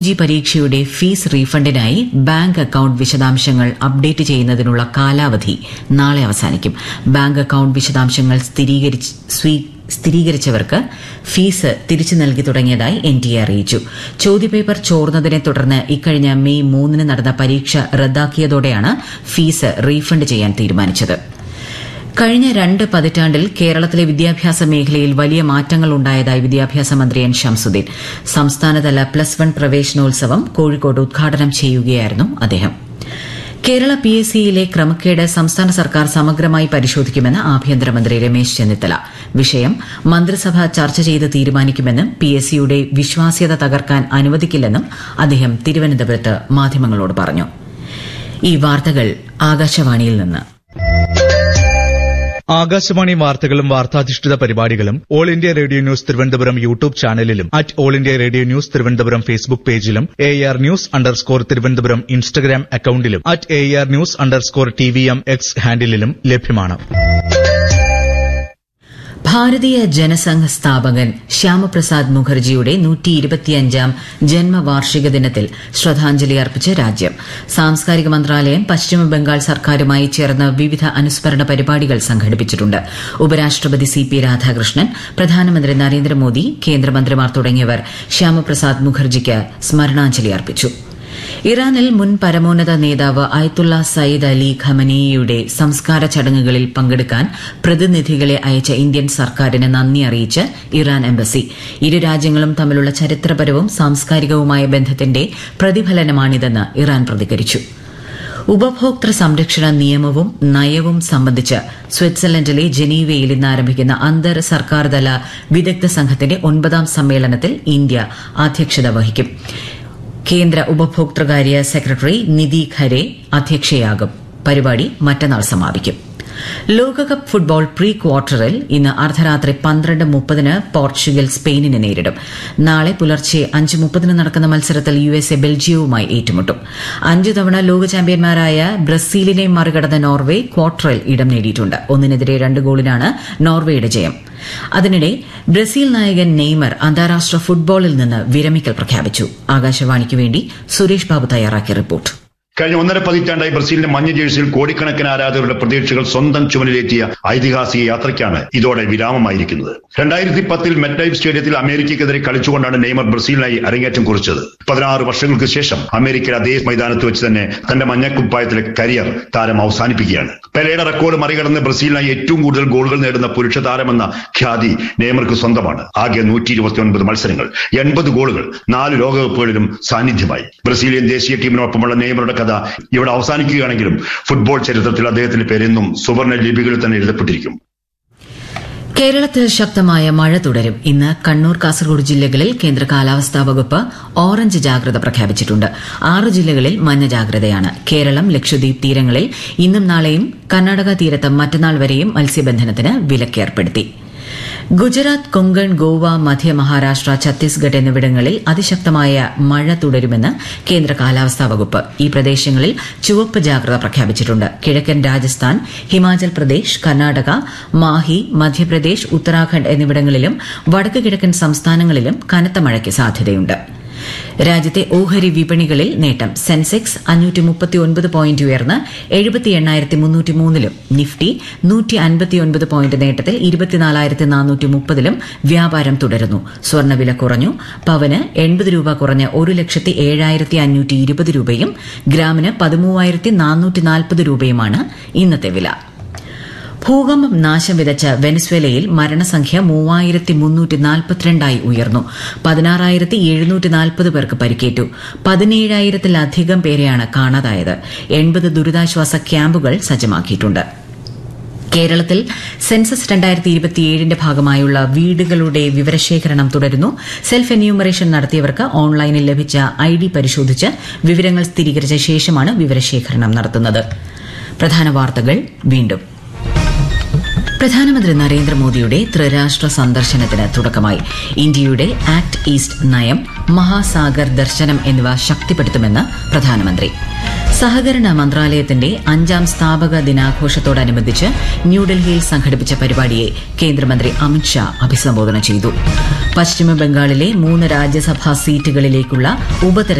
G പരീക്ഷയുടെ fees റീഫണ്ടിനായി bank account വിശദാംശങ്ങൾ അപ്ഡേറ്റ് ചെയ്യുന്നതിനുള്ള കാലാവധി നാളെ അവസാനിക്കും ബാങ്ക് അക്കൌണ്ട് വിശദാംശങ്ങൾ സ്ഥിരീകരിച്ചവർക്ക് ഫീസ് തിരിച്ചു നൽകി തുടങ്ങിയതായി എൻ ടി എ അറിയിച്ചു ചോദ്യപേപ്പർ ചോർന്നതിനെ തുടർന്ന് ഇക്കഴിഞ്ഞ മെയ് മൂന്നിന് നടന്ന പരീക്ഷ റദ്ദാക്കിയതോടെയാണ് ഫീസ് റീഫണ്ട് ചെയ്യാൻ തീരുമാനിച്ചത് കഴിഞ്ഞ രണ്ട് പതിറ്റാണ്ടിൽ കേരളത്തിലെ വിദ്യാഭ്യാസ മേഖലയിൽ വലിയ മാറ്റങ്ങൾ ഉണ്ടായതായി വിദ്യാഭ്യാസ മന്ത്രി എൻ ഷംസുദ്ദീൻ സംസ്ഥാനതല പ്ലസ് വൺ പ്രവേശനോത്സവം കോഴിക്കോട് ഉദ്ഘാടനം ചെയ്യുകയായിരുന്നു അദ്ദേഹം കേരള പി എസ് സിയിലെ ക്രമക്കേട് സംസ്ഥാന സർക്കാർ സമഗ്രമായി പരിശോധിക്കുമെന്ന് ആഭ്യന്തരമന്ത്രി രമേശ് ചെന്നിത്തല വിഷയം മന്ത്രിസഭ ചർച്ച ചെയ്ത് തീരുമാനിക്കുമെന്നും പി എസ് സിയുടെ വിശ്വാസ്യത തകർക്കാൻ അനുവദിക്കില്ലെന്നും അദ്ദേഹം തിരുവനന്തപുരത്ത് മാധ്യമങ്ങളോട് പറഞ്ഞു ഈ വാർത്തകൾ ആകാശവാണിയിൽ നിന്ന് ആകാശവാണി വാർത്തകളും വാർത്താധിഷ്ഠിത പരിപാടികളും All India Radio News Thiruvananthapuram YouTube ചാനലിലും at All India Radio News Thiruvananthapuram Facebook പേജിലും A R news underscore Thiruvananthapuram Instagram അക്കൌണ്ടിലും at A R news underscore T V M X ഹാൻഡിലും ലഭ്യമാണ് ഭാരതീയ ജനസംഘ് സ്ഥാപകൻ ശ്യാമപ്രസാദ് മുഖർജിയുടെ നൂറ്റിയിരുപത്തിയഞ്ചാം ജന്മവാർഷിക ദിനത്തിൽ ശ്രദ്ധാഞ്ജലി അർപ്പിച്ച് രാജ്യം സാംസ്കാരിക മന്ത്രാലയം പശ്ചിമബംഗാൾ സർക്കാരുമായി ചേർന്ന് വിവിധ അനുസ്മരണ പരിപാടികൾ സംഘടിപ്പിച്ചിട്ടുണ്ട് ഉപരാഷ്ട്രപതി സി പി രാധാകൃഷ്ണൻ പ്രധാനമന്ത്രി നരേന്ദ്രമോദി കേന്ദ്രമന്ത്രിമാർ തുടങ്ങിയവർ ശ്യാമപ്രസാദ് മുഖർജിക്ക് സ്മരണാഞ്ജലി അർപ്പിച്ചു ഇറാനിൽ മുൻ പരമോന്നത നേതാവ് അയത്തുള്ള സയ്യിദ് അലി ഖമനേയുടെ സംസ്കാര ചടങ്ങുകളിൽ പങ്കെടുക്കാൻ പ്രതിനിധികളെ അയച്ച ഇന്ത്യൻ സർക്കാരിന് നന്ദി അറിയിച്ച് ഇറാൻ എംബസി ഇരു രാജ്യങ്ങളും തമ്മിലുള്ള ചരിത്രപരവും സാംസ്കാരികവുമായ ബന്ധത്തിന്റെ പ്രതിഫലനമാണിതെന്ന് ഇറാൻ പ്രതികരിച്ചു ഉപഭോക്തൃ സംരക്ഷണ നിയമവും നയവും സംബന്ധിച്ച് സ്വിറ്റ്സർലൻഡിലെ ജനീവയിൽ ഇന്ന് ആരംഭിക്കുന്ന അന്തർ സർക്കാർതല വിദഗ്ധ സംഘത്തിന്റെ ഒൻപതാം സമ്മേളനത്തിൽ ഇന്ത്യ അധ്യക്ഷത വഹിക്കും കേന്ദ്ര ഉപഭോക്തൃകാര്യ സെക്രട്ടറി നിധി ഖരെ അധ്യക്ഷയാകും പരിപാടി മറ്റന്നാൾ സമാപിക്കും ലോകകപ്പ് ഫുട്ബോൾ പ്രീ ക്വാർട്ടറിൽ ഇന്ന് അർദ്ധരാത്രി പന്ത്രണ്ട് മുപ്പതിന് പോർച്ചുഗൽ സ്പെയിനിനെ നേരിടും നാളെ പുലർച്ചെ അഞ്ച് മുപ്പതിന് നടക്കുന്ന മത്സരത്തിൽ യു എസ് എ ബെൽജിയവുമായി ഏറ്റുമുട്ടും അഞ്ചു തവണ ലോക ചാമ്പ്യന്മാരായ ബ്രസീലിനെ മറികടന്ന നോർവെ ക്വാർട്ടറിൽ ഇടം നേടിയിട്ടുണ്ട് ഒന്നിനെതിരെ രണ്ട് ഗോളിനാണ് നോർവേയുടെ ജയം അതിനിടെ ബ്രസീൽ നായകൻ നെയ്മർ അന്താരാഷ്ട്ര ഫുട്ബോളിൽ നിന്ന് വിരമിക്കൽ പ്രഖ്യാപിച്ചു ആകാശവാണിക്ക് വേണ്ടി സുരേഷ് ബാബു തയ്യാറാക്കിയ റിപ്പോർട്ട് കഴിഞ്ഞ ഒന്നര പതിറ്റാണ്ടായി ബ്രസീലിന്റെ മഞ്ഞ ജേഴ്സിയിൽ കോടിക്കണക്കിന് ആരാധകരുടെ പ്രതീക്ഷകൾ സ്വന്തം ചുമലിലേറ്റിയ ഐതിഹാസിക യാത്രയ്ക്കാണ് ഇതോടെ വിരാമമായിരിക്കുന്നത് രണ്ടായിരത്തി പത്തിൽ മെറ്റൈവ് സ്റ്റേഡിയത്തിൽ അമേരിക്കയ്ക്കെതിരെ കളിച്ചുകൊണ്ടാണ് നെയ്മർ ബ്രസീലിനായി അരങ്ങേറ്റം കുറിച്ചത് പതിനാറ് വർഷങ്ങൾക്ക് ശേഷം അമേരിക്കയിൽ അതേ മൈതാനത്ത് വെച്ച് തന്നെ തന്റെ മഞ്ഞക്കുപ്പായത്തിലെ കരിയർ താരം അവസാനിപ്പിക്കുകയാണ് പെലയുടെ റെക്കോർഡ് മറികടന്ന് ബ്രസീലിനായി ഏറ്റവും കൂടുതൽ ഗോളുകൾ നേടുന്ന പുരുഷ താരമെന്ന ഖ്യാതി നെയ്മർക്ക് സ്വന്തമാണ് ആകെ നൂറ്റി ഇരുപത്തിയൊൻപത് മത്സരങ്ങൾ എൺപത് ഗോളുകൾ നാല് ലോകകപ്പുകളിലും സാന്നിധ്യമായി ബ്രസീലിയൻ ദേശീയ ടീമിനൊപ്പമുള്ള നെയ്മറുടെ കഥ ഇവിടെ അവസാനിക്കുകയാണെങ്കിലും ഫുട്ബോൾ ചരിത്രത്തിൽ അദ്ദേഹത്തിന്റെ പേരെന്നും സുവർണ ലിപികളിൽ തന്നെ എഴുതപ്പെട്ടിരിക്കും കേരളത്തിൽ ശക്തമായ മഴ തുടരും ഇന്ന് കണ്ണൂർ കാസർഗോഡ് ജില്ലകളിൽ കേന്ദ്ര കാലാവസ്ഥാ വകുപ്പ് ഓറഞ്ച് ജാഗ്രത പ്രഖ്യാപിച്ചിട്ടുണ്ട് ആറ് ജില്ലകളിൽ മഞ്ഞ ജാഗ്രതയാണ് കേരളം ലക്ഷദ്വീപ് തീരങ്ങളിൽ ഇന്നും നാളെയും കർണാടക തീരത്ത് മറ്റന്നാൾ വരെയും മത്സ്യബന്ധനത്തിന് വിലക്കേർപ്പെടുത്തി ഗുജറാത്ത് കൊങ്കൺ ഗോവ മധ്യ മഹാരാഷ്ട്ര ഛത്തീസ്ഗഡ് എന്നിവിടങ്ങളിൽ അതിശക്തമായ മഴ തുടരുമെന്ന് കേന്ദ്ര കാലാവസ്ഥാ വകുപ്പ് ഈ പ്രദേശങ്ങളിൽ ചുവപ്പ് ജാഗ്രത പ്രഖ്യാപിച്ചിട്ടുണ്ട് കിഴക്കൻ രാജസ്ഥാൻ ഹിമാചൽ പ്രദേശ് കർണാടക മാഹി മധ്യപ്രദേശ് ഉത്തരാഖണ്ഡ് എന്നിവിടങ്ങളിലും വടക്ക് കിഴക്കൻ സംസ്ഥാനങ്ങളിലും കനത്ത മഴയ്ക്ക് സാധ്യതയുണ്ട് രാജ്യത്തെ ഓഹരി വിപണികളിൽ നേട്ടം സെൻസെക്സ് അഞ്ഞൂറ്റി മുപ്പത്തിയൊൻപത് പോയിന്റ് ഉയർന്ന് എഴുപത്തി എണ്ണായിരത്തി മുന്നൂറ്റി മൂന്നിലും നിഫ്റ്റി നൂറ്റി അൻപത്തിയൊൻപത് പോയിന്റ് നേട്ടത്തിൽ ഇരുപത്തിനാലായിരത്തി നാനൂറ്റി മുപ്പതിലും വ്യാപാരം തുടരുന്നു സ്വർണ്ണവില കുറഞ്ഞു പവന് എൺപത് രൂപ കുറഞ്ഞ് ഒരു ലക്ഷത്തി ഏഴായിരത്തി അഞ്ഞൂറ്റി ഇരുപത് രൂപയും ഗ്രാമിന് പതിമൂവായിരത്തി നാനൂറ്റി നാൽപ്പത് രൂപയുമാണ് ഇന്നത്തെ വില ഭൂകമ്പം നാശം വിതച്ച വെനസ്വേലയിൽ മരണസംഖ്യ മൂവായിരത്തി മുന്നൂറ്റി നാൽപ്പത്തിരണ്ടായി ഉയർന്നു പതിനാറായിരത്തി എഴുന്നൂറ്റി നാൽപ്പത് പേർക്ക് പരിക്കേറ്റു പതിനേഴായിരത്തിലധികം പേരെയാണ് കാണാതായത് എൺപത് ദുരിതാശ്വാസ ക്യാമ്പുകൾ സജ്ജമാക്കിയിട്ടുണ്ട് കേരളത്തിൽ സെൻസസ് രണ്ടായിരത്തി ഇരുപത്തിയേഴിന്റെ ഭാഗമായുള്ള വീടുകളുടെ വിവരശേഖരണം തുടരുന്നു സെൽഫ് എന്യൂമറേഷൻ നടത്തിയവർക്ക് ഓൺലൈനിൽ ലഭിച്ച ഐ ഡി പരിശോധിച്ച് വിവരങ്ങൾ സ്ഥിരീകരിച്ച ശേഷമാണ് വിവരശേഖരണം നടത്തുന്നത് പ്രധാന വാർത്തകൾ വീണ്ടും പ്രധാനമന്ത്രി നരേന്ദ്രമോദിയുടെ ത്രിരാഷ്ട്ര സന്ദർശനത്തിന് തുടക്കമായി ഇന്ത്യയുടെ ആക്ട് ഈസ്റ്റ് നയം മഹാസാഗർ ദർശനം എന്നിവ ശക്തിപ്പെടുത്തുമെന്ന് പ്രധാനമന്ത്രി സഹകരണ മന്ത്രാലയത്തിന്റെ അഞ്ചാം സ്ഥാപക ദിനാഘോഷത്തോടനുബന്ധിച്ച് ന്യൂഡൽഹിയിൽ സംഘടിപ്പിച്ച പരിപാടിയെ കേന്ദ്രമന്ത്രി അമിത്ഷാ അഭിസംബോധന ചെയ്തു പശ്ചിമബംഗാളിലെ മൂന്ന് രാജ്യസഭാ സീറ്റുകളിലേക്കുള്ള ഉപതെരഞ്ഞെടുപ്പ്